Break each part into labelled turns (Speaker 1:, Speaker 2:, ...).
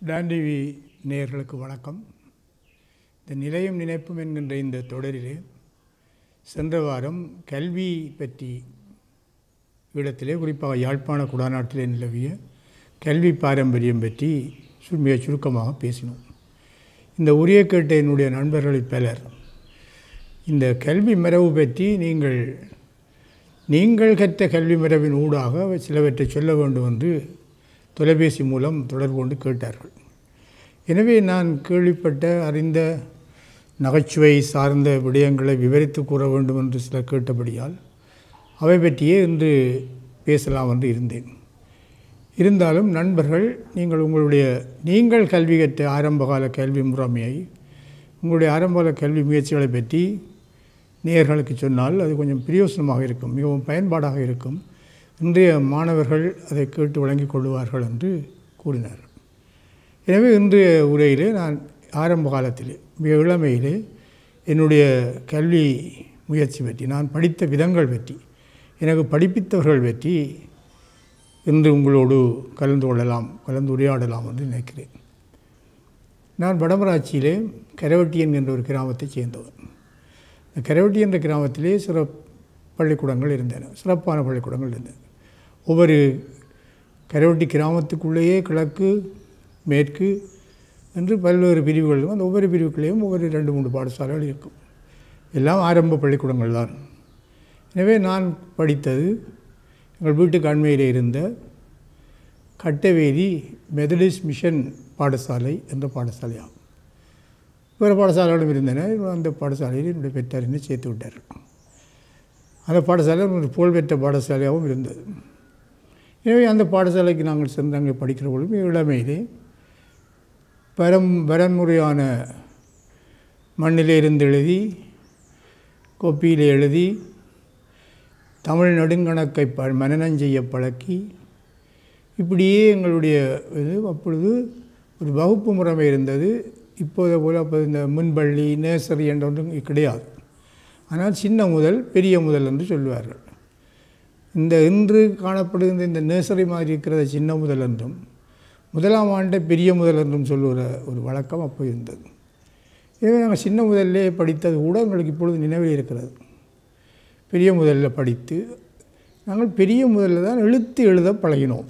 Speaker 1: Don TV நேயர்களுக்கு வணக்கம் இந்த நிலையும் நினைப்பும் என்கின்ற இந்த தொடரிலே சென்ற வாரம் கல்வி பற்றி இடத்திலே குறிப்பாக யாழ்ப்பாண குடாநாட்டிலே நிலவிய கல்வி பாரம்பரியம் பற்றி சு- மிக சுருக்கமாக பேசினோம் இந்த உரிய கேட்ட என்னுடைய நண்பர்களில் பலர் இந்த கல்வி மரபு பற்றி நீங்கள் நீங்கள் கற்ற கல்வி மரபின் ஊடாக சிலவற்றை சொல்ல வேண்டும் என்று தொலைபேசி மூலம் தொடர்பு கொண்டு கேட்டார்கள் எனவே நான் கேள்விப்பட்ட அறிந்த நகைச்சுவை சார்ந்த விடயங்களை விவரித்து கூற வேண்டும் என்று சிலர் கேட்டபடியால் அவை பற்றியே இன்று பேசலாம் என்று இருந்தேன் இருந்தாலும் நண்பர்கள் நீங்கள் உங்களுடைய நீங்கள் கல்வி கற்ற ஆரம்பகால கல்வி முறைமையை உங்களுடைய ஆரம்பகால கல்வி முயற்சிகளை பற்றி நேயர்களுக்கு சொன்னால் அது கொஞ்சம் பிரயோசனமாக இருக்கும் மிகவும் பயன்பாடாக இருக்கும் இன்றைய மாணவர்கள் அதை கேட்டு வழங்கிக் கொள்வார்கள் என்று கூறினார் எனவே இன்றைய உரையிலே நான் ஆரம்ப காலத்திலே மிக இளமையிலே என்னுடைய கல்வி முயற்சி பற்றி நான் படித்த விதங்கள் பற்றி எனக்கு படிப்பித்தவர்கள் பற்றி இன்று உங்களோடு கலந்து கொள்ளலாம் கலந்து உரையாடலாம் என்று நினைக்கிறேன் நான் வடமராட்சியிலே கரவட்டி என்கின்ற ஒரு கிராமத்தைச் சேர்ந்தவன் இந்த கரவட்டி என்ற கிராமத்திலே சில பள்ளிக்கூடங்கள் இருந்தன சிறப்பான பள்ளிக்கூடங்கள் இருந்தன ஒவ்வொரு கரவட்டி கிராமத்துக்குள்ளேயே கிழக்கு மேற்கு என்று பல்வேறு பிரிவுகள் இருக்கும். அந்த ஒவ்வொரு பிரிவுக்குள்ளேயும் ஒவ்வொரு ரெண்டு மூன்று பாடசாலைகள் இருக்கும் எல்லாம் ஆரம்ப பள்ளிக்கூடங்கள் தான் எனவே நான் படித்தது எங்கள் வீட்டுக்கு அண்மையில் இருந்த கட்டவேதி மெதடிஸ்ட் மிஷன் பாடசாலை என்ற பாடசாலையாகும் வேறு பாடசாலைகளும் இருந்தன அந்த பாடசாலையில் என்னுடைய பெற்றார் என்னை சேர்த்து விட்டார் அந்த பாடசாலை ஒரு புகழ்பெற்ற பாடசாலையாகவும் இருந்தது எனவே அந்த பாடசாலைக்கு நாங்கள் சென்று அங்கே படிக்கிற பொழுது இளமையிலே பரம் வரன்முறையான மண்ணிலே இருந்து எழுதி கோப்பியிலே எழுதி தமிழ் நெடுங்கணக்கை ப மனநம் செய்ய பழக்கி இப்படியே எங்களுடைய இது அப்பொழுது ஒரு வகுப்பு முறைமை இருந்தது இப்போதை போல் அப்போ இந்த முன்பள்ளி நேசரி என்ற ஒன்றும் கிடையாது ஆனால் சின்ன முதல் பெரிய முதல் என்று சொல்லுவார்கள் இந்த இன்று காணப்படுகின்ற இந்த நேசரி மாதிரி இருக்கிறத சின்ன முதல் என்றும் முதலாம் ஆண்டை பெரிய முதல் என்றும் சொல்லுகிற ஒரு வழக்கம் அப்போ இருந்தது எனவே நாங்கள் சின்ன முதல்லே படித்தது கூட எங்களுக்கு இப்பொழுது நினைவில் இருக்கிறது பெரிய முதலில் படித்து நாங்கள் பெரிய முதல்ல தான் எழுத்து எழுத பழகினோம்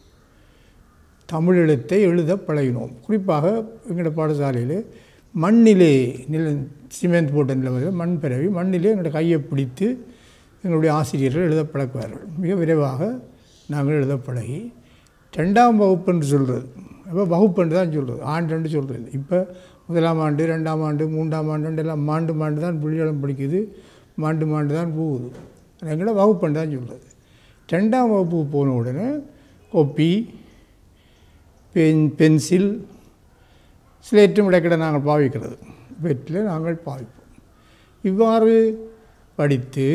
Speaker 1: தமிழ் எழுத்தை எழுத பழகினோம் குறிப்பாக எங்களோட பாடசாலையில் மண்ணிலே நில சிமெண்ட் போட்ட நிலமையில் மண் பிறவி மண்ணிலே எங்களோட கையை பிடித்து எங்களுடைய ஆசிரியர்கள் எழுத பழக்குவார்கள் மிக விரைவாக நாங்கள் எழுத பழகி ரெண்டாம் வகுப்புன்னு சொல்கிறது அப்போ வகுப்புன்னு தான் சொல்கிறது ஆண்டுன்னு சொல்கிறது இப்போ முதலாம் ஆண்டு ரெண்டாம் ஆண்டு மூன்றாம் ஆண்டு எல்லாம் மாண்டு மாண்டு தான் புள்ளியலம் படிக்குது மாண்டு மாண்டு தான் போகுது எங்களோட வகுப்புன்னு தான் சொல்கிறது ரெண்டாம் வகுப்புக்கு போன உடனே கொப்பி பென் பென்சில் ஸ்லேட்டும் இடைக்கிட நாங்கள் பாவிக்கிறது வீட்டில் நாங்கள் பாவிப்போம் இவ்வாறு படித்து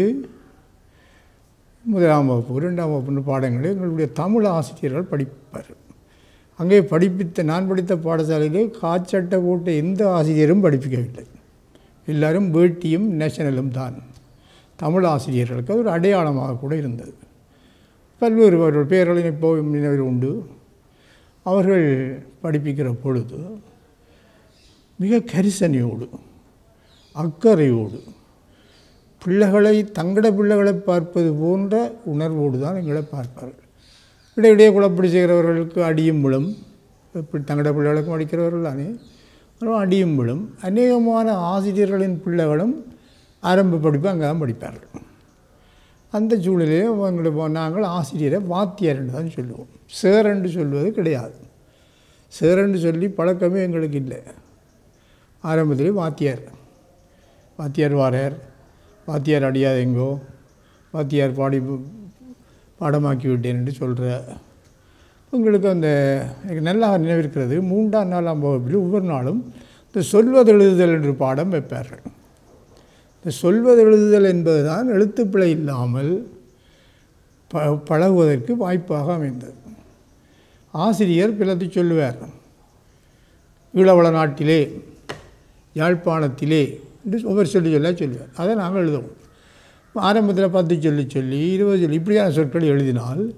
Speaker 1: முதலாம் வகுப்பு ரெண்டாம் வகுப்பு பாடங்களை எங்களுடைய தமிழ் ஆசிரியர்கள் படிப்பார் அங்கே படிப்பித்த நான் படித்த பாடசாலையிலே காச்சட்டை போட்ட எந்த ஆசிரியரும் படிப்பிக்கவில்லை எல்லாரும் வேட்டியும் நேஷனலும் தான் தமிழ் ஆசிரியர்களுக்கு அது ஒரு அடையாளமாக கூட இருந்தது பல்வேறு அவர்கள் பேர்களின் இப்போ நினைவில் உண்டு அவர்கள் படிப்பிக்கிற பொழுது மிக கரிசனையோடு அக்கறையோடு பிள்ளைகளை தங்கட பிள்ளைகளை பார்ப்பது போன்ற உணர்வோடு தான் எங்களை பார்ப்பார்கள் இடையிடையே குழப்படி செய்கிறவர்களுக்கு அடியும் விழும் இப்படி தங்கட பிள்ளைகளுக்கும் அடிக்கிறவர்கள் தானே ஆனால் அடியும் விழும் அநேகமான ஆசிரியர்களின் பிள்ளைகளும் ஆரம்ப படிப்பு அங்கே தான் படிப்பார்கள் அந்த சூழலிலே அவங்களை நாங்கள் ஆசிரியரை வாத்தியார் என்று தான் சொல்லுவோம் சேர் என்று சொல்வது கிடையாது சேர் என்று சொல்லி பழக்கமே எங்களுக்கு இல்லை ஆரம்பத்திலே வாத்தியார் வாத்தியார் வாரார் வாத்தியார் அடியாதெங்கோ வாத்தியார் பாடி பாடமாக்கி விட்டேன் என்று சொல்கிற உங்களுக்கு அந்த எனக்கு நல்லா நினைவிருக்கிறது மூன்றாம் நாலாம் வகுப்பில் ஒவ்வொரு நாளும் இந்த சொல்வது எழுதுதல் என்று பாடம் வைப்பார்கள் இந்த சொல்வது எழுதுதல் என்பது தான் எழுத்துப்பிழை இல்லாமல் ப பழகுவதற்கு வாய்ப்பாக அமைந்தது ஆசிரியர் பிறத்து சொல்லுவார் ஈழவள நாட்டிலே யாழ்ப்பாணத்திலே என்று ஒவ்வொரு சொல்லி சொல்ல சொல்லுவார் அதை நாங்கள் எழுதுவோம் ஆரம்பத்தில் பத்து சொல்லி சொல்லி இருபது சொல்லி இப்படியான சொற்கள் எழுதினால்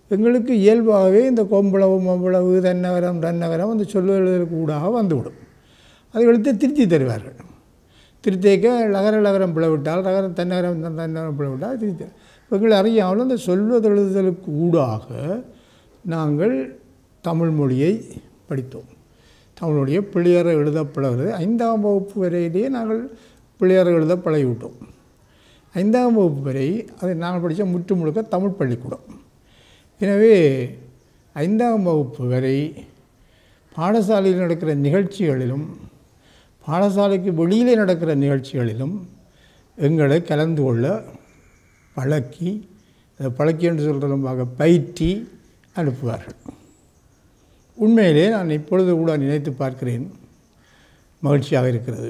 Speaker 1: எங்களுக்கு இயல்பாகவே இந்த கொம்பளவு மம்பளவு தன்னவரம் தன்னவரம் அந்த சொல்லுவதற்கு ஊடாக வந்துவிடும் அதை எடுத்து திருத்தி தருவார்கள் திருத்தேக்க லகர லகரம் பிளவிட்டால் லகரம் தன்னகரம் தன் தன்னகரம் பிளவிட்டால் திருத்தி எங்களை அறியாமல் அந்த சொல்வதெழுதலுக்கு ஊடாக நாங்கள் தமிழ் மொழியை படித்தோம் தமிழ் மொழியை பிள்ளையர் எழுத பழகிறது ஐந்தாம் வகுப்பு வரையிலேயே நாங்கள் பிள்ளையர் எழுத பழகிவிட்டோம் ஐந்தாம் வகுப்பு வரை அதை நாங்கள் படித்த முற்று முழுக்க தமிழ் பள்ளிக்கூடம் எனவே ஐந்தாம் வகுப்பு வரை பாடசாலையில் நடக்கிற நிகழ்ச்சிகளிலும் பாடசாலைக்கு வெளியிலே நடக்கிற நிகழ்ச்சிகளிலும் எங்களை கலந்து கொள்ள பழக்கி அதை பழக்கி என்று சொல்கிறதுமாக பயிற்றி அனுப்புவார்கள் உண்மையிலே நான் இப்பொழுது கூட நினைத்து பார்க்கிறேன் மகிழ்ச்சியாக இருக்கிறது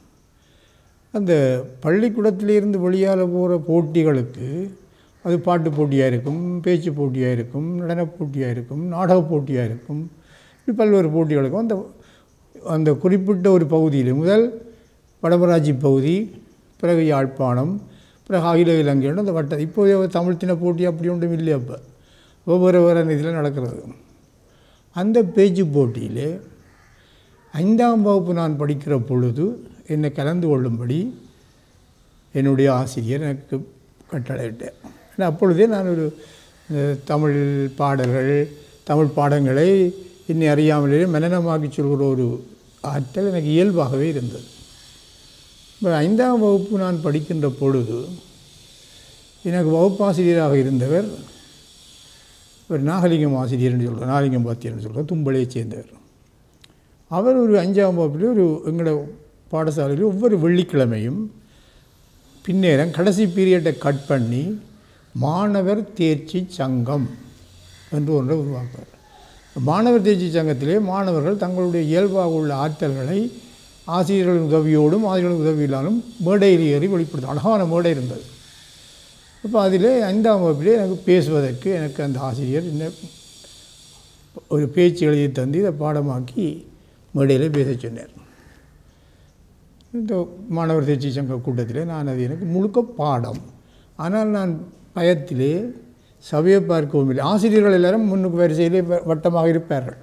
Speaker 1: அந்த பள்ளிக்கூடத்திலிருந்து வெளியால் போகிற போட்டிகளுக்கு அது பாட்டு போட்டியாக இருக்கும் பேச்சு போட்டியாக இருக்கும் நடனப் போட்டியாக இருக்கும் நாடக போட்டியாக இருக்கும் இப்படி பல்வேறு போட்டிகளுக்கும் அந்த அந்த குறிப்பிட்ட ஒரு பகுதியில் முதல் வடமராட்சி பகுதி பிறகு யாழ்ப்பாணம் பிறகு அகில இலங்கைன்னு அந்த வட்ட இப்போதே தமிழ் தின போட்டி அப்படி ஒன்றும் இல்லை அப்போ ஒவ்வொரு வேறு இதில் நடக்கிறது அந்த பேச்சு போட்டியிலே ஐந்தாம் வகுப்பு நான் படிக்கிற பொழுது என்னை கலந்து கொள்ளும்படி என்னுடைய ஆசிரியர் எனக்கு கட்டளையிட்டார் ஏன்னா அப்பொழுதே நான் ஒரு அஹ், தமிழ் பாடல்கள் தமிழ் பாடங்களை இன்னை அறியாமலேயே மனநமாக்கி சொல்கிற ஒரு ஆற்றல் எனக்கு இயல்பாகவே இருந்தது இப்போ ஐந்தாம் வகுப்பு நான் படிக்கின்ற பொழுது எனக்கு வகுப்பாசிரியராக இருந்தவர் ஒரு நாகலிங்கம் ஆசிரியர்னு சொல்கிறோம் நாகலிங்கம் பாத்தியர்னு சொல்கிறோம் தும்பளையை சேர்ந்தவர் அவர் ஒரு அஞ்சாம் வகுப்பில் ஒரு எங்களோட பாடசாலையில் ஒவ்வொரு வெள்ளிக்கிழமையும் பின்னேரம் கடைசி பீரியட்டை கட் பண்ணி மாணவர் தேர்ச்சி சங்கம் என்று ஒன்றை உருவாக்குவார் மாணவர் தேர்ச்சி சங்கத்திலே மாணவர்கள் தங்களுடைய இயல்பாக உள்ள ஆற்றல்களை ஆசிரியர்களின் உதவியோடும் ஆசிரியர்களின் உதவியிலாலும் மேடையில் ஏறி வெளிப்படுத்தும் அழகான மேடை இருந்தது அப்போ அதிலே ஐந்தாம் வகுப்பிலே எனக்கு பேசுவதற்கு எனக்கு அந்த ஆசிரியர் என்ன ஒரு பேச்சு எழுதி தந்து இதை பாடமாக்கி மேடையில் பேச சொன்னார் இந்த மாணவர் தேர்ச்சி சங்க கூட்டத்தில் நான் அது எனக்கு முழுக்க பாடம் ஆனால் நான் பயத்திலே சபையை பார்க்கவும் இல்லை ஆசிரியர்கள் எல்லாரும் முன்னுக்கு வரிசையிலே வ- வட்டமாக இருப்பார்கள்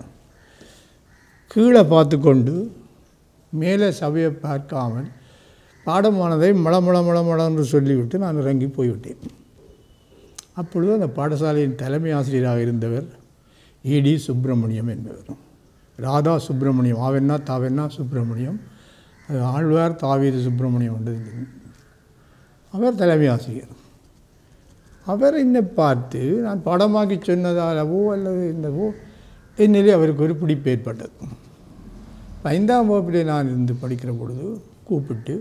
Speaker 1: கீழே பார்த்து கொண்டு மேலே சபையை பார்க்காமல் பாடமானதை மள மள மள மள என்று சொல்லிவிட்டு நான் இறங்கி போய்விட்டேன் அப்பொழுது அந்த பாடசாலையின் தலைமை ஆசிரியராக இருந்தவர் ஏடி சுப்பிரமணியம் என்பவர் ராதா சுப்பிரமணியம் ஆவென்னா தாவென்னா சுப்பிரமணியம் அது ஆழ்வார் தாவீது சுப்பிரமணியம் உண்டு அவர் தலைமை ஆசிரியர் அவர் என்னை பார்த்து நான் படமாக்கி சொன்னதாலவோ அல்லது என்னவோ என்னிலே அவருக்கு ஒரு பிடிப்பு ஏற்பட்டது ஐந்தாம் வகுப்பிலே நான் இருந்து படிக்கிற பொழுது கூப்பிட்டு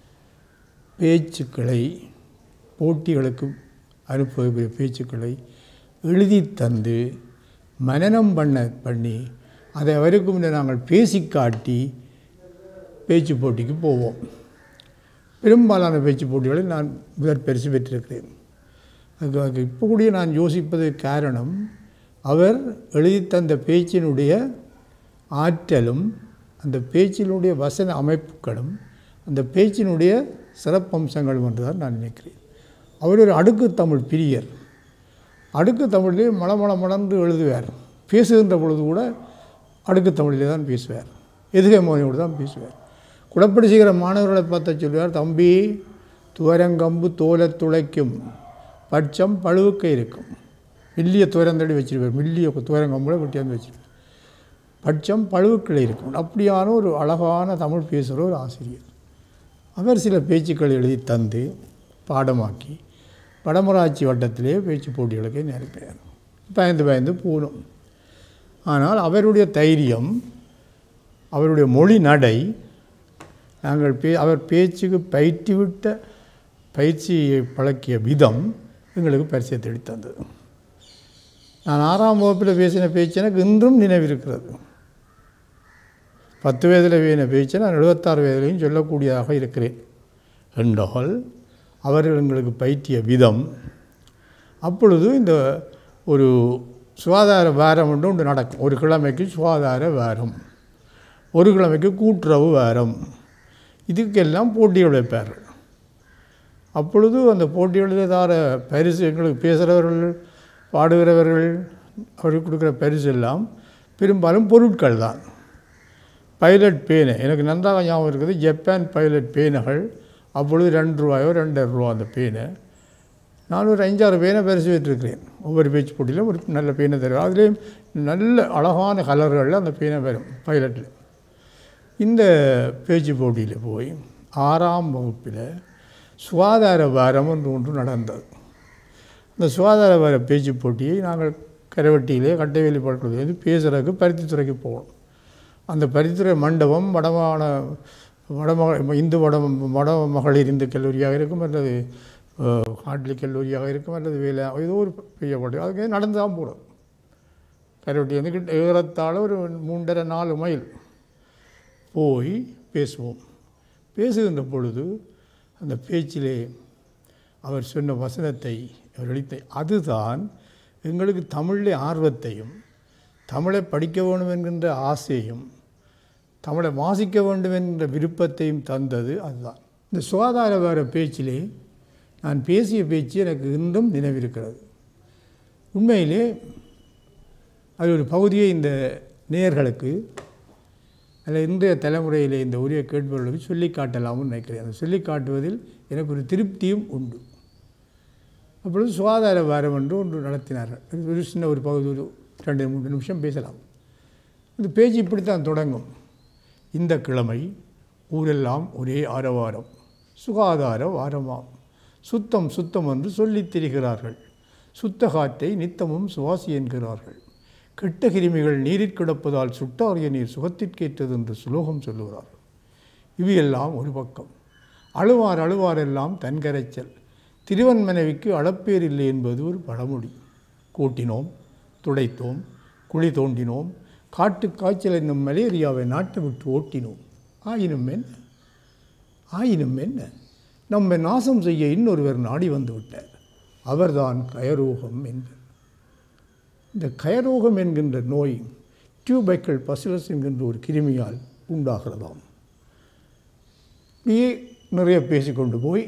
Speaker 1: பேச்சுக்களை போட்டிகளுக்கு அனுப்பக்கூடிய பேச்சுக்களை எழுதி தந்து மனனம் பண்ண பண்ணி அதை அவருக்கு முன்னே நாங்கள் பேசி காட்டி பேச்சு போட்டிக்கு போவோம் பெரும்பாலான பேச்சு போட்டிகளில் நான் முதற் பரிசு பெற்றிருக்கிறேன் அதுக்கு இப்போ கூட நான் யோசிப்பதற்கு காரணம் அவர் எழுதி தந்த பேச்சினுடைய ஆற்றலும் அந்த பேச்சினுடைய வசன அமைப்புகளும் அந்த பேச்சினுடைய சிறப்பம்சங்களும் என்று தான் நான் நினைக்கிறேன் அவர் ஒரு அடுக்கு தமிழ் பிரியர் அடுக்கு தமிழிலே மளமள மலர்ந்து எழுதுவார் பேசுகின்ற பொழுது கூட அடுக்கு தமிழிலே தான் பேசுவார் எதுகை மோனையோடு தான் பேசுவார் குழப்படி செய்கிற மாணவர்களை பார்த்தா சொல்லுவார் தம்பி துவரங்கம்பு தோலை துளைக்கும் பட்சம் பழுவுக்க இருக்கும் மில்லிய துவரந்தடி வச்சிருப்பார் மில்லிய துவரங்கம்புல வெட்டியாந்து வச்சிருப்பார் பட்சம் பழுவுக்களை இருக்கும் அப்படியான ஒரு அழகான தமிழ் பேசுகிற ஒரு ஆசிரியர் அவர் சில பேச்சுக்கள் எழுதி தந்து பாடமாக்கி வடமராட்சி வட்டத்திலே பேச்சு போட்டிகளுக்கு நினைப்பார் பயந்து பயந்து போகணும் ஆனால் அவருடைய தைரியம் அவருடைய மொழி நடை நாங்கள் பே அவர் பேச்சுக்கு பயிற்றுவிட்ட பயிற்சியை பழக்கிய விதம் எங்களுக்கு பரிசை தேடி தந்தது நான் ஆறாம் வகுப்பில் பேசின பேச்சு எனக்கு இன்றும் நினைவிருக்கிறது பத்து வயதில் வேண பேச்சை நான் எழுபத்தாறு வயதிலையும் சொல்லக்கூடியதாக இருக்கிறேன் என்றால் அவர்கள் எங்களுக்கு பயிற்றிய விதம் அப்பொழுது இந்த ஒரு சுகாதார வாரம் ஒன்று ஒன்று நடக்கும் ஒரு கிழமைக்கு சுகாதார வாரம் ஒரு கிழமைக்கு கூட்டுறவு வாரம் இதுக்கெல்லாம் போட்டிகள் வைப்பார்கள் அப்பொழுது அந்த போட்டிகளில் தர பரிசு எங்களுக்கு பேசுகிறவர்கள் பாடுகிறவர்கள் அவருக்கு கொடுக்குற பரிசு எல்லாம் பெரும்பாலும் பொருட்கள் தான் பைலட் பேனை எனக்கு நன்றாக ஞாபகம் இருக்குது ஜப்பான் பைலட் பேனைகள் அப்பொழுது ரெண்டு ரூபாயோ ரெண்டரை ரூபா அந்த பேனை நான் ஒரு அஞ்சாறு பேனை பரிசு பெற்றிருக்கிறேன் ஒவ்வொரு பேச்சு போட்டியிலும் ஒரு நல்ல பேனை தருவேன் அதுலேயும் நல்ல அழகான கலர்களில் அந்த பேனை வரும் பைலட்டில் இந்த பேச்சு போட்டியில் போய் ஆறாம் வகுப்பில் சுகாதார வாரம் ஒன்று ஒன்று நடந்தது அந்த சுகாதார வார பேச்சு போட்டியை நாங்கள் கரைவட்டியிலே கட்டைவேலி படுக்கிறது பேசுகிறதுக்கு பருத்தித்துறைக்கு போகணும் அந்த பரிந்துரை மண்டபம் வடமான வடமக இந்து வட வட மகளிர் இந்து கல்லூரியாக இருக்கும் அல்லது காட்லி கல்லூரியாக இருக்கும் அல்லது வேலை ஏதோ ஒரு பெரிய போட்டி அதுக்கு நடந்து தான் போகிறோம் கரைவட்டி வந்து கிட்ட ஏறத்தாழ ஒரு மூன்றரை நாலு மைல் போய் பேசுவோம் பேசுகின்ற பொழுது அந்த பேச்சிலே அவர் சொன்ன வசனத்தை அவர் அளித்த அதுதான் எங்களுக்கு தமிழில் ஆர்வத்தையும் தமிழை படிக்க வேண்டும் என்கின்ற ஆசையும் தமிழை வாசிக்க வேண்டும் என்ற விருப்பத்தையும் தந்தது அதுதான் இந்த சுகாதார வார பேச்சிலே நான் பேசிய பேச்சு எனக்கு இன்றும் நினைவிருக்கிறது உண்மையிலே அது ஒரு பகுதியை இந்த நேயர்களுக்கு அதில் இன்றைய தலைமுறையிலே இந்த உரிய கேட்பவர்களுக்கு சொல்லி காட்டலாம்னு நினைக்கிறேன் அதை சொல்லி காட்டுவதில் எனக்கு ஒரு திருப்தியும் உண்டு அப்பொழுது சுகாதார வாரம் என்று ஒன்று நடத்தினார்கள் அது ஒரு சின்ன ஒரு பகுதி ஒரு ரெண்டு மூன்று நிமிஷம் பேசலாம் இந்த பேச்சு இப்படித்தான் தொடங்கும் இந்த கிழமை ஊரெல்லாம் ஒரே ஆரவாரம் சுகாதார வாரமாம் சுத்தம் சுத்தம் என்று சொல்லித் திரிகிறார்கள் சுத்த காற்றை நித்தமும் சுவாசி என்கிறார்கள் கெட்ட கிருமிகள் நீரிற் கிடப்பதால் சுட்டாரிய நீர் சுகத்திற்கேற்றது என்று சுலோகம் சொல்லுகிறார்கள் இவையெல்லாம் ஒரு பக்கம் அழுவார் அழுவாரெல்லாம் தன்கரைச்சல் திருவன் மனைவிக்கு அளப்பேர் இல்லை என்பது ஒரு பழமொழி கூட்டினோம் துடைத்தோம் குழி தோண்டினோம் காட்டு காய்ச்சல் என்னும் மலேரியாவை நாட்டை விட்டு ஓட்டினோம் ஆயினும் என்ன ஆயினும் என்ன நம்மை நாசம் செய்ய இன்னொருவர் நாடி வந்து விட்டார் அவர்தான் கயரோகம் என்பர் இந்த கயரோகம் என்கின்ற நோய் டியூபைக்கல் பசிலஸ் என்கின்ற ஒரு கிருமியால் உண்டாகிறதாம் இப்படியே நிறைய பேசிக்கொண்டு போய்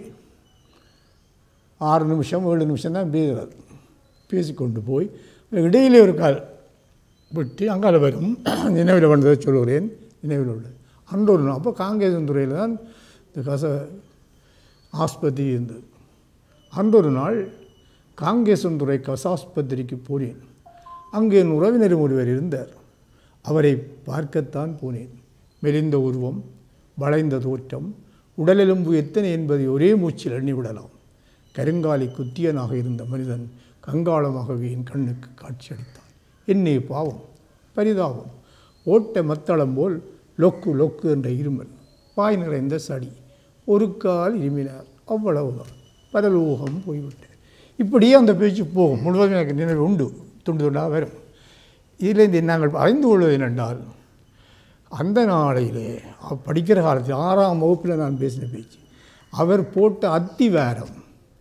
Speaker 1: ஆறு நிமிஷம் ஏழு நிமிஷம் தான் பேசுகிறார் பேசிக்கொண்டு போய் இடையிலே ஒரு கால் விட்டு அங்கால வரும் நினைவில் வந்ததை சொல்கிறேன் நினைவில் உள்ளது அன்றொரு நாள் அப்போ காங்கேசந்துறையில் தான் இந்த கச ஆஸ்பத்திரி இருந்தது அன்றொரு நாள் காங்கேசந்துறை கசாஸ்பத்திரிக்கு போனேன் அங்கே என் உறவினரும் ஒருவர் இருந்தார் அவரை பார்க்கத்தான் போனேன் மெலிந்த உருவம் வளைந்த தோற்றம் உடலெலும்பு எத்தனை என்பதை ஒரே மூச்சில் எண்ணிவிடலாம் கருங்காலி குத்தியனாக இருந்த மனிதன் கங்காளமாகவே என் கண்ணுக்கு காட்சியளித்தான் என்னே பாவம் பரிதாபம் ஓட்ட மத்தளம் போல் லொக்கு லொக்கு என்ற இருமல் வாய் நிறைந்த சடி ஒரு கால் இருமினார் அவ்வளவுதான் பரலோகம் போய்விட்டார் இப்படியே அந்த பேச்சு போகும் முழுவதும் எனக்கு நினைவு உண்டு துண்டு துண்டாக வரும் இதிலேருந்து நாங்கள் அறிந்து கொள்வது என்னென்றால் அந்த நாளையிலே அவர் படிக்கிற காலத்தில் ஆறாம் வகுப்பில் நான் பேசின பேச்சு அவர் போட்ட அத்திவாரம்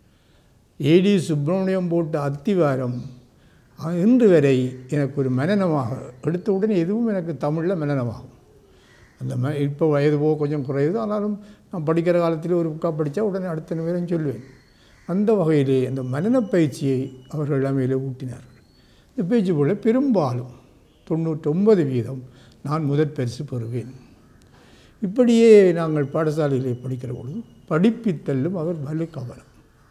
Speaker 1: ஏடி சுப்பிரமணியம் போட்ட அத்திவாரம் அஹ், இன்று வரை எனக்கு ஒரு மனநமாக எடுத்த உடனே எதுவும் எனக்கு தமிழில் மனநமாகும் அந்த ம இப்போ வயது போக கொஞ்சம் குறையுது ஆனாலும் நான் படிக்கிற காலத்தில் ஒரு புக்காக படித்தா உடனே அடுத்த நிமிடம் சொல்லுவேன் அந்த வகையிலே அந்த மனநப் பயிற்சியை அவர்கள் எல்லாமே ஊட்டினார்கள் இந்த பேச்சு போல பெரும்பாலும் தொண்ணூற்றொன்பது வீதம் நான் முதற் பரிசு பெறுவேன் இப்படியே நாங்கள் பாடசாலையிலே படிக்கிற பொழுது படிப்பித்தல்லும் அவர் வலு கவனம்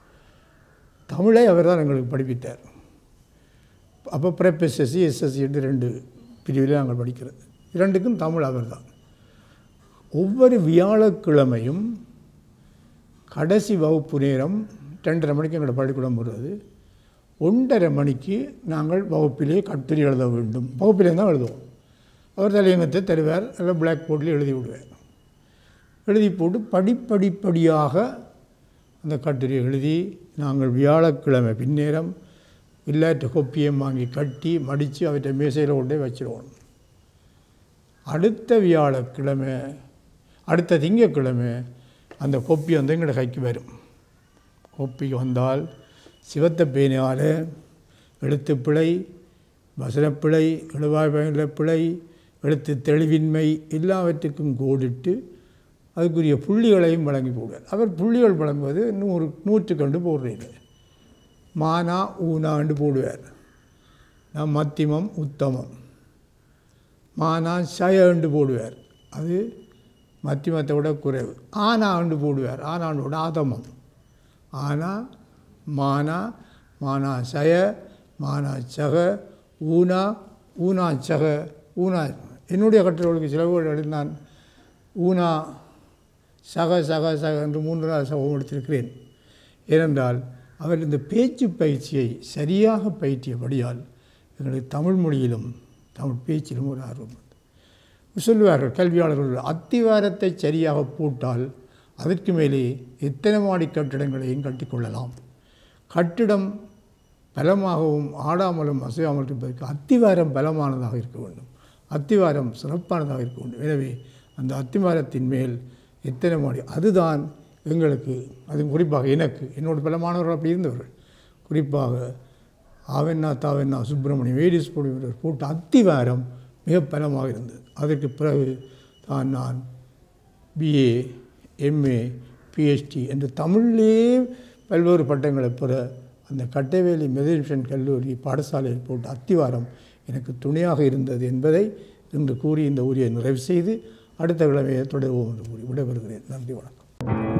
Speaker 1: தமிழை அவர் தான் எங்களுக்கு படிப்பித்தார் அப்போ ப்ரெப் எஸ்எஸ்சி எஸ்எஸ்சி என்று ரெண்டு பிரிவில் நாங்கள் படிக்கிறது இரண்டுக்கும் தமிழ் அவர் தான் ஒவ்வொரு வியாழக்கிழமையும் கடைசி வகுப்பு நேரம் ரெண்டரை மணிக்கு எங்களோட பள்ளிக்கூடம் வருவது ஒன்றரை மணிக்கு நாங்கள் வகுப்பிலே கட்டுரை எழுத வேண்டும் வகுப்பிலே தான் எழுதுவோம் அவர் தலையங்கத்தை தருவார் அல்ல பிளாக் போர்டில் எழுதி விடுவார் எழுதி போட்டு படிப்படிப்படியாக அந்த கட்டுரை எழுதி நாங்கள் வியாழக்கிழமை பின்னேரம் வில்லாற்ற கொப்பியம் வாங்கி கட்டி மடித்து அவற்றை மேசையில் கொண்டே வச்சிருவோம் அடுத்த வியாழக்கிழமை அடுத்த திங்கட்கிழமை அந்த கொப்பி வந்து எங்களோட கைக்கு வரும் கொப்பிக்கு வந்தால் சிவத்த பேனையால் எழுத்து பிழை வசனப்பிழை எழுவாய் பயனுள்ள பிழை எழுத்து தெளிவின்மை எல்லாவற்றுக்கும் கோடிட்டு அதுக்குரிய புள்ளிகளையும் வழங்கி போடுவார் அவர் புள்ளிகள் வழங்குவது நூறு நூற்று கண்டு போடுறீங்க மானா ஊனாண்டு போடுவார் நான் மத்தியமம் உத்தமம் மானா சயண்டு போடுவார் அது மத்தியமத்தை விட குறைவு ஆனா ஆண்டு போடுவார் ஆனாண்டோட ஆதமம் ஆனா மானா மானா சய மானா சக ஊனா ஊனா சக ஊனா என்னுடைய கட்டுரைகளுக்கு சிலவுகள் நான் ஊனா சக சக சக என்று மூன்றாவது சகம் எடுத்திருக்கிறேன் ஏனென்றால் அவர் இந்த பேச்சு பயிற்சியை சரியாக பயிற்றியபடியால் எங்களுக்கு தமிழ் மொழியிலும் தமிழ் பேச்சிலும் ஒரு ஆர்வம் உண்டு சொல்லுவார்கள் கல்வியாளர்கள் அத்திவாரத்தை சரியாக போட்டால் அதற்கு மேலே எத்தனை மாடி கட்டிடங்களையும் கட்டிக்கொள்ளலாம் கட்டிடம் பலமாகவும் ஆடாமலும் அசையாமல் இருப்பதற்கு அத்திவாரம் பலமானதாக இருக்க வேண்டும் அத்திவாரம் சிறப்பானதாக இருக்க வேண்டும் எனவே அந்த அத்திவாரத்தின் மேல் எத்தனை மாடி அதுதான் எங்களுக்கு அது குறிப்பாக எனக்கு என்னோட பலமானவர்கள் அப்படி இருந்தவர்கள் குறிப்பாக ஆவென்னா தாவென்னா சுப்பிரமணியம் வேடிஸ் போடுகிறவர் போட்ட அத்திவாரம் மிக பலமாக இருந்தது அதற்கு பிறகு தான் நான் பிஏ எம்ஏ பிஹெச்டி என்று தமிழிலே பல்வேறு பட்டங்களை பெற அந்த கட்டைவேலி மெதிரிஷன் கல்லூரி பாடசாலையில் போட்ட அத்திவாரம் எனக்கு துணையாக இருந்தது என்பதை இன்று கூறி இந்த உரியை நிறைவு செய்து அடுத்த கிழமையை தொடர்வோம் என்று கூறி விடைபெறுகிறேன் நன்றி வணக்கம்